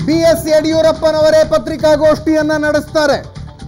B S ಯಡಿಯೂರಪ್ಪನವರೇ ಪತ್ರಿಕಾಗೋಷ್ಠಿಯನ್ನ ನಡೆಸ್ತಾರೆ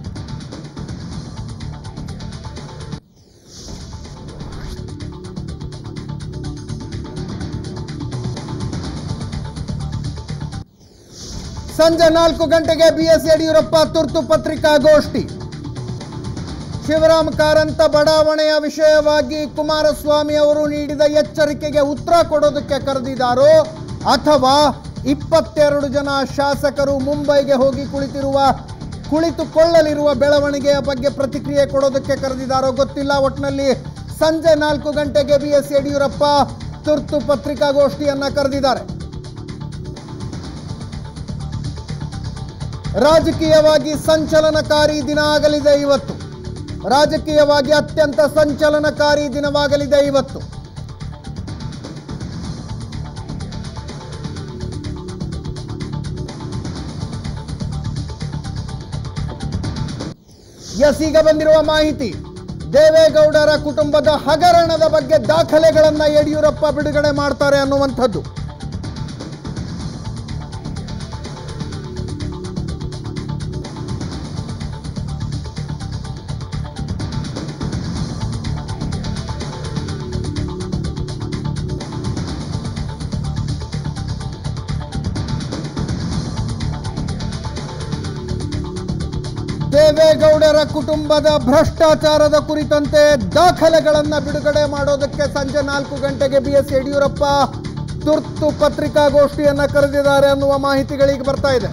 ಸಂಜೆ ನಾಲ್ಕು ಗಂಟೆಗೆ ಬಿ ಎಸ್ ಯಡಿಯೂರಪ್ಪ ತುರ್ತು ಪತ್ರಿಕಾಗೋಷ್ಠಿ ಶಿವರಾಮ್ ಕಾರಂತ ಬಡಾವಣೆಯ ವಿಷಯವಾಗಿ ಕುಮಾರಸ್ವಾಮಿ ಅವರು ನೀಡಿದ ಎಚ್ಚರಿಕೆಗೆ ಉತ್ತರ ಕೊಡೋದಕ್ಕೆ ಕರೆದಿದ್ದಾರೋ ಅಥವಾ ಇಪ್ಪತ್ತೆರಡು ಜನ ಶಾಸಕರು ಮುಂಬೈಗೆ ಹೋಗಿ ಕುಳಿತಿರುವ ಕುಳಿತುಕೊಳ್ಳಲಿರುವ ಬೆಳವಣಿಗೆಯ ಬಗ್ಗೆ ಪ್ರತಿಕ್ರಿಯೆ ಕೊಡೋದಕ್ಕೆ ಕರೆದಿದ್ದಾರೋ ಗೊತ್ತಿಲ್ಲ ಒಟ್ಟಿನಲ್ಲಿ ಸಂಜೆ ನಾಲ್ಕು ಗಂಟೆಗೆ ಬಿ ಎಸ್ ಯಡಿಯೂರಪ್ಪ ತುರ್ತು ಪತ್ರಿಕಾಗೋಷ್ಠಿಯನ್ನ ಕರೆದಿದ್ದಾರೆ ರಾಜಕೀಯವಾಗಿ ಸಂಚಲನಕಾರಿ ದಿನ ಆಗಲಿದೆ ಇವತ್ತು ರಾಜಕೀಯವಾಗಿ ಅತ್ಯಂತ ಸಂಚಲನಕಾರಿ ದಿನವಾಗಲಿದೆ ಇವತ್ತು ಎಸ್ ಈಗ ಬಂದಿರುವ ಮಾಹಿತಿ ದೇವೇಗೌಡರ ಕುಟುಂಬದ ಹಗರಣದ ಬಗ್ಗೆ ದಾಖಲೆಗಳನ್ನ ಯಡಿಯೂರಪ್ಪ ಬಿಡುಗಡೆ ಮಾಡ್ತಾರೆ ಅನ್ನುವಂಥದ್ದು ದೇವೇಗೌಡರ ಕುಟುಂಬದ ಭ್ರಷ್ಟಾಚಾರದ ಕುರಿತಂತೆ ದಾಖಲೆಗಳನ್ನ ಬಿಡುಗಡೆ ಮಾಡೋದಕ್ಕೆ ಸಂಜೆ ನಾಲ್ಕು ಗಂಟೆಗೆ ಬಿ ಎಸ್ ಯಡಿಯೂರಪ್ಪ ತುರ್ತು ಪತ್ರಿಕಾಗೋಷ್ಠಿಯನ್ನ ಕರೆದಿದ್ದಾರೆ ಅನ್ನುವ ಮಾಹಿತಿಗಳಿಗೆ ಬರ್ತಾ ಇದೆ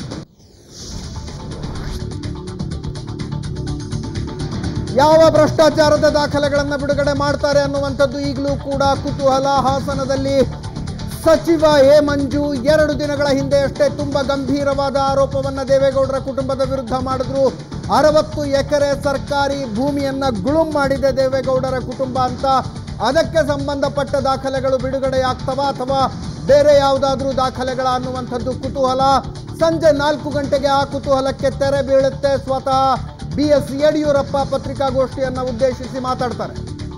ಯಾವ ಭ್ರಷ್ಟಾಚಾರದ ದಾಖಲೆಗಳನ್ನ ಬಿಡುಗಡೆ ಮಾಡ್ತಾರೆ ಅನ್ನುವಂಥದ್ದು ಈಗಲೂ ಕೂಡ ಕುತೂಹಲ ಹಾಸನದಲ್ಲಿ ಸಚಿವ ಎ ಮಂಜು ಎರಡು ದಿನಗಳ ಹಿಂದೆ ಅಷ್ಟೇ ತುಂಬಾ ಗಂಭೀರವಾದ ಆರೋಪವನ್ನ ದೇವೇಗೌಡರ ಕುಟುಂಬದ ವಿರುದ್ಧ ಮಾಡಿದ್ರು ಅರವತ್ತು ಎಕರೆ ಸರ್ಕಾರಿ ಭೂಮಿಯನ್ನ ಗುಳುಂ ಮಾಡಿದೆ ದೇವೇಗೌಡರ ಕುಟುಂಬ ಅಂತ ಅದಕ್ಕೆ ಸಂಬಂಧಪಟ್ಟ ದಾಖಲೆಗಳು ಬಿಡುಗಡೆಯಾಗ್ತವ ಅಥವಾ ಬೇರೆ ಯಾವುದಾದ್ರೂ ದಾಖಲೆಗಳ ಅನ್ನುವಂಥದ್ದು ಕುತೂಹಲ ಸಂಜೆ ನಾಲ್ಕು ಗಂಟೆಗೆ ಆ ಕುತೂಹಲಕ್ಕೆ ತೆರೆ ಬೀಳುತ್ತೆ ಸ್ವತಃ ಬಿ ಎಸ್ ಯಡಿಯೂರಪ್ಪ ಪತ್ರಿಕಾಗೋಷ್ಠಿಯನ್ನ ಉದ್ದೇಶಿಸಿ ಮಾತಾಡ್ತಾರೆ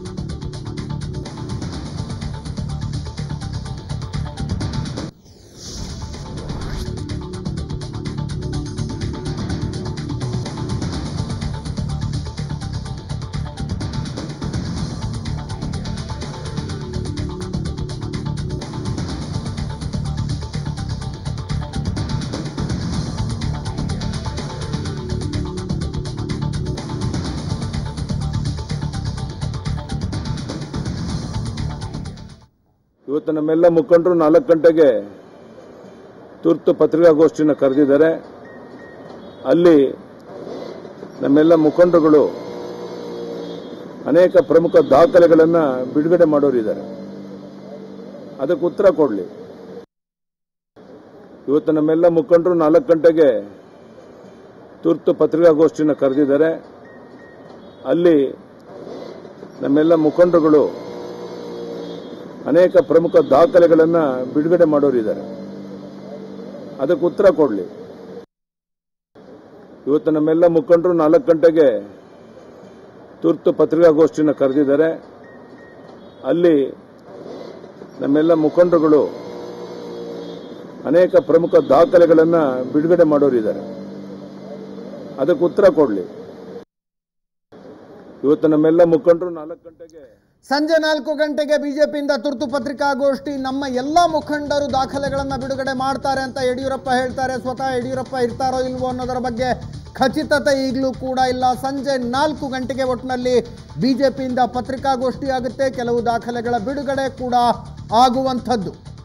ಇವತ್ತು ನಮ್ಮೆಲ್ಲ ಮುಖಂಡರು ನಾಲ್ಕು ಗಂಟೆಗೆ ತುರ್ತು ಪತ್ರಿಕಾಗೋಷ್ಠಿನ ಕರೆದಿದ್ದಾರೆ ಅಲ್ಲಿ ನಮ್ಮೆಲ್ಲ ಮುಖಂಡರುಗಳು ಅನೇಕ ಪ್ರಮುಖ ದಾಖಲೆಗಳನ್ನು ಬಿಡುಗಡೆ ಮಾಡೋರಿದ್ದಾರೆ ಅದಕ್ಕೆ ಉತ್ತರ ಕೊಡಲಿ ಇವತ್ತು ನಮ್ಮೆಲ್ಲ ಮುಖಂಡರು ನಾಲ್ಕು ಗಂಟೆಗೆ ತುರ್ತು ಪತ್ರಿಕಾಗೋಷ್ಠಿನ ಕರೆದಿದ್ದಾರೆ ಅಲ್ಲಿ ನಮ್ಮೆಲ್ಲ ಮುಖಂಡರುಗಳು ಅನೇಕ ಪ್ರಮುಖ ದಾಖಲೆಗಳನ್ನು ಬಿಡುಗಡೆ ಮಾಡೋರಿದ್ದಾರೆ ಅದಕ್ಕೆ ಉತ್ತರ ಕೊಡಲಿ ಇವತ್ತು ನಮ್ಮೆಲ್ಲ ಮುಖಂಡರು ನಾಲ್ಕು ಗಂಟೆಗೆ ತುರ್ತು ಪತ್ರಿಕಾಗೋಷ್ಠಿನ ಕರೆದಿದ್ದಾರೆ ಅಲ್ಲಿ ನಮ್ಮೆಲ್ಲ ಮುಖಂಡರುಗಳು ಅನೇಕ ಪ್ರಮುಖ ದಾಖಲೆಗಳನ್ನು ಬಿಡುಗಡೆ ಮಾಡೋರಿದ್ದಾರೆ ಅದಕ್ಕೆ ಉತ್ತರ ಕೊಡಲಿ ಇವತ್ತು ನಮ್ಮೆಲ್ಲ ಮುಖಂಡರು ನಾಲ್ಕು ಗಂಟೆಗೆ ಸಂಜೆ ನಾಲ್ಕು ಗಂಟೆಗೆ ಬಿಜೆಪಿಯಿಂದ ತುರ್ತು ಪತ್ರಿಕಾಗೋಷ್ಠಿ ನಮ್ಮ ಎಲ್ಲ ಮುಖಂಡರು ದಾಖಲೆಗಳನ್ನು ಬಿಡುಗಡೆ ಮಾಡ್ತಾರೆ ಅಂತ ಯಡಿಯೂರಪ್ಪ ಹೇಳ್ತಾರೆ ಸ್ವತಃ ಯಡಿಯೂರಪ್ಪ ಇರ್ತಾರೋ ಇಲ್ವೋ ಅನ್ನೋದರ ಬಗ್ಗೆ ಖಚಿತತೆ ಈಗಲೂ ಕೂಡ ಇಲ್ಲ ಸಂಜೆ ನಾಲ್ಕು ಗಂಟೆಗೆ ಒಟ್ಟಿನಲ್ಲಿ ಬಿಜೆಪಿಯಿಂದ ಪತ್ರಿಕಾಗೋಷ್ಠಿ ಆಗುತ್ತೆ ಕೆಲವು ದಾಖಲೆಗಳ ಬಿಡುಗಡೆ ಕೂಡ ಆಗುವಂಥದ್ದು